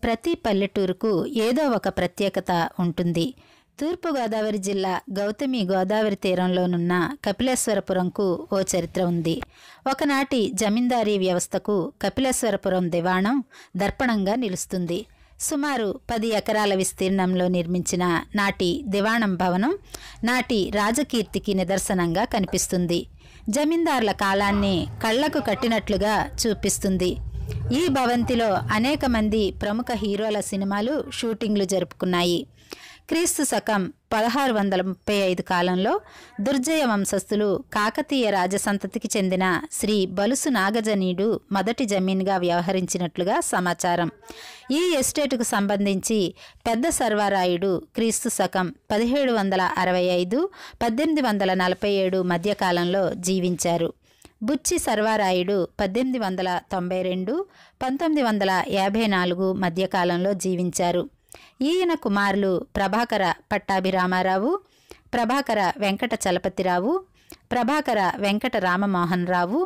ప్రతి పల్లెటూరుకు ఏదో ఒక ప్రత్యేకత ఉంటుంది తూర్పుగోదావరి జిల్లా గౌతమి గోదావరి తీరంలోనున్న కపిలేశ్వరపురంకు ఓ చరిత్ర ఉంది ఒకనాటి జమీందారీ వ్యవస్థకు కపిలేశ్వరపురం దివాణం దర్పణంగా నిలుస్తుంది సుమారు పది ఎకరాల విస్తీర్ణంలో నిర్మించిన నాటి దివాణం భవనం నాటి రాజకీర్తికి నిదర్శనంగా కనిపిస్తుంది జమీందార్ల కాలాన్ని కళ్లకు కట్టినట్లుగా చూపిస్తుంది ఈ భవంతిలో అనేక మంది ప్రముఖ హీరోల సినిమాలు షూటింగ్లు జరుపుకున్నాయి క్రీస్తు శకం పదహారు వందల ముప్పై ఐదు కాలంలో దుర్జయ వంశస్థులు కాకతీయ రాజసంతతికి చెందిన శ్రీ బలుసు నాగజనీయుడు మొదటి జమీన్గా వ్యవహరించినట్లుగా సమాచారం ఈ ఎస్టేటుకు సంబంధించి పెద్ద సర్వారాయుడు క్రీస్తు శకం పదిహేడు వందల అరవై ఐదు పద్దెనిమిది వందల నలభై ఏడు మధ్యకాలంలో జీవించారు బుచ్చి సర్వారాయుడు పద్దెనిమిది వందల తొంభై రెండు పంతొమ్మిది వందల యాభై నాలుగు మధ్యకాలంలో జీవించారు ఈయన కుమారులు ప్రభాకర పట్టాభిరామారావు ప్రభాకర వెంకట చలపతిరావు ప్రభాకర వెంకట రామమోహన్ రావు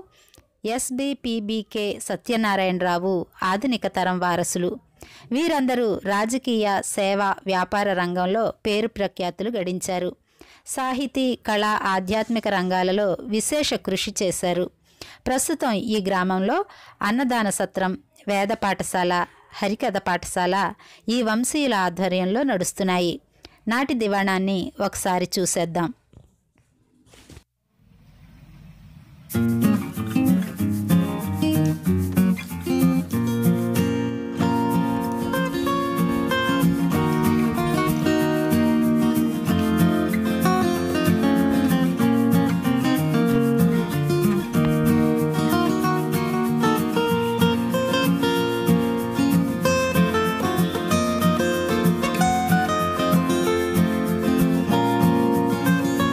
ఎస్బిపిబికే సత్యనారాయణరావు ఆధునిక తరం వారసులు వీరందరూ రాజకీయ సేవ వ్యాపార రంగంలో పేరు ప్రఖ్యాతులు గడించారు సాహితీ కళ ఆధ్యాత్మిక రంగాలలో విశేష కృషి చేశారు ప్రస్తుతం ఈ గ్రామంలో అన్నదాన సత్రం వేద పాఠశాల హరికథ పాఠశాల ఈ వంశీయుల ఆధ్వర్యంలో నడుస్తున్నాయి నాటి దివాణాన్ని ఒకసారి చూసేద్దాం ఆ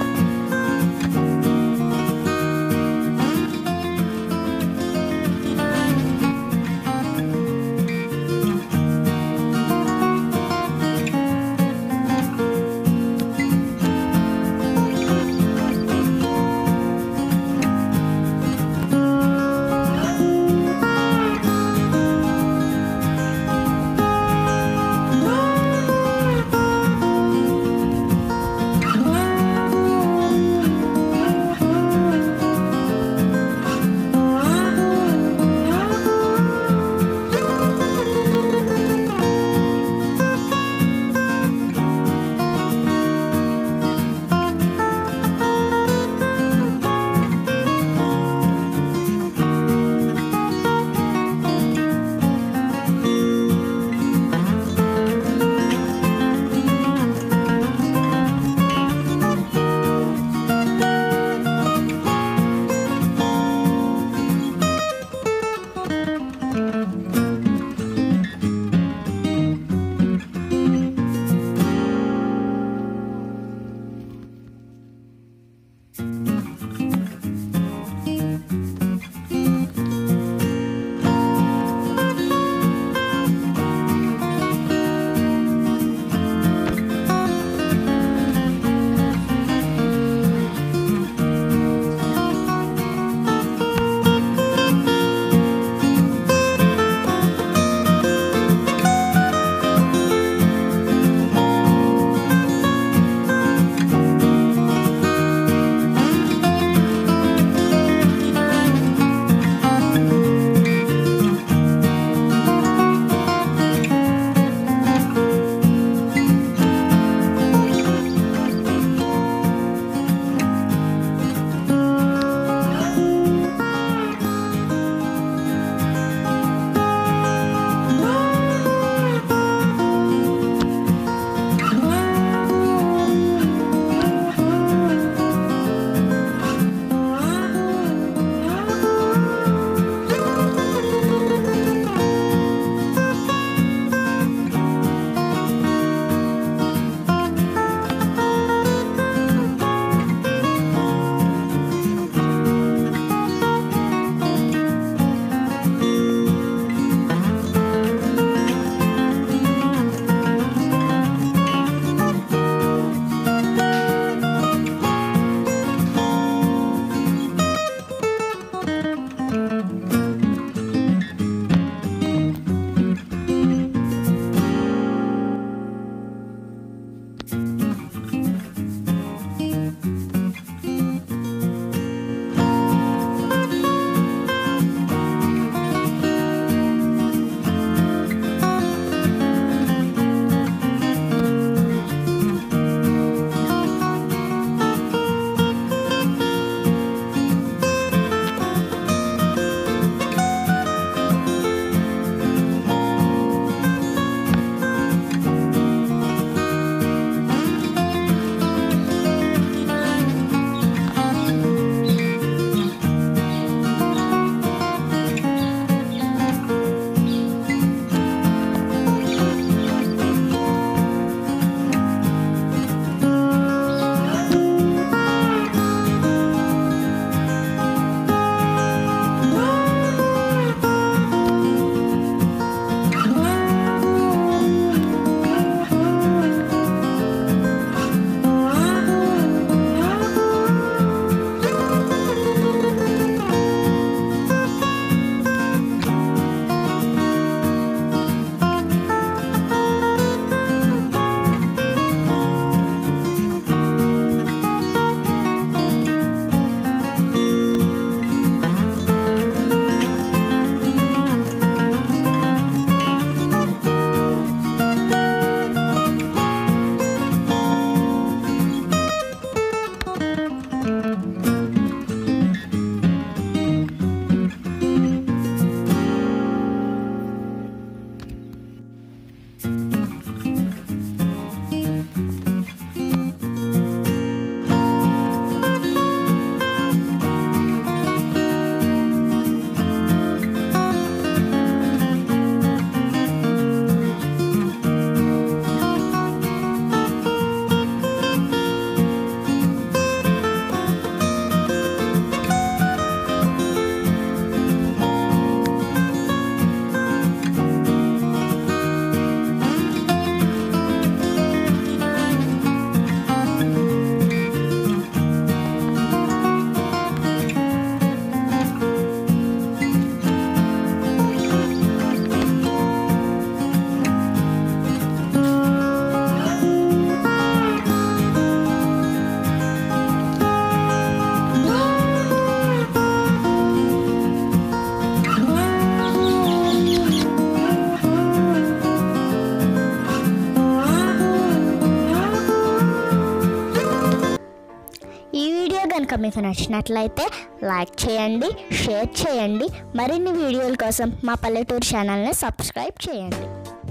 మీకు నచ్చినట్లయితే లైక్ చేయండి షేర్ చేయండి మరిన్ని వీడియోల కోసం మా పల్లెటూరు ఛానల్ని సబ్స్క్రైబ్ చేయండి